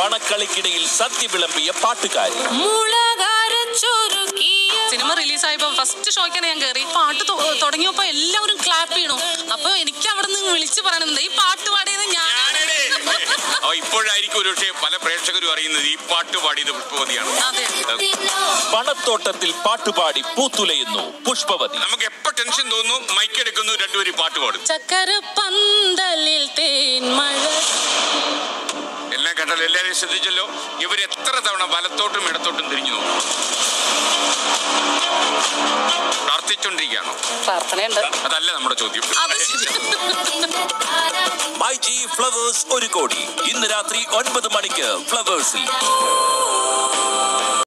പണക്കളിക്കിടയിൽ സദ്യ വിളമ്പിയ പാട്ടുകാരി cinema റിലീസായപ്പോ first ഷോയ്ക്കാണ് ഞാൻ കയറി പാട്ട് തൊ- തുടങ്ങിയപ്പോ എല്ലാവരും ക്ലാപ്പ് ചെയ്യണു അപ്പൊ എനിക്ക് അവിടെ നിന്ന് വിളിച്ചു പറയുന്നത് ഈ പാട്ട് പാടിയത് ഞാൻ ഓ, ഇപ്പോഴായിരിക്കും ഒരു പക്ഷേ പല പ്രേക്ഷകരും അറിയുന്നത് ഈ പാട്ട് പാടിയത് പുഷ്പവതിയാണ് അതെ പണത്തോട്ടത്തിൽ പാട്ടുപാടി പൂത്തുലയുന്നു പുഷ്പവതി നമുക്ക് എപ്പോ ടെൻഷൻ തോന്നുന്നു മൈക്കെടുക്കുന്നു രണ്ടുപേരും പാട്ട് പാടും ചക്കര പന്തലിൽ തേൻ മഴ എല്ലാം കേട്ടാലും എല്ലാവരെയും ശ്രദ്ധിച്ചല്ലോ ഇവർ എത്ര തവണ വലത്തോട്ടും ഇടത്തോട്ടും തിരിഞ്ഞു നോക്കും പ്രാർത്ഥിച്ചോണ്ടിരിക്കുകയാണോ പ്രാർത്ഥനയുണ്ട് അതല്ല നമ്മുടെ ചോദ്യം അത് ശരി മൈ ജി ഫ്ലവേഴ്സ് ഒരു കോടി ഇന്ന് രാത്രി ഒൻപത് മണിക്ക് ഫ്ലവേഴ്സിൽ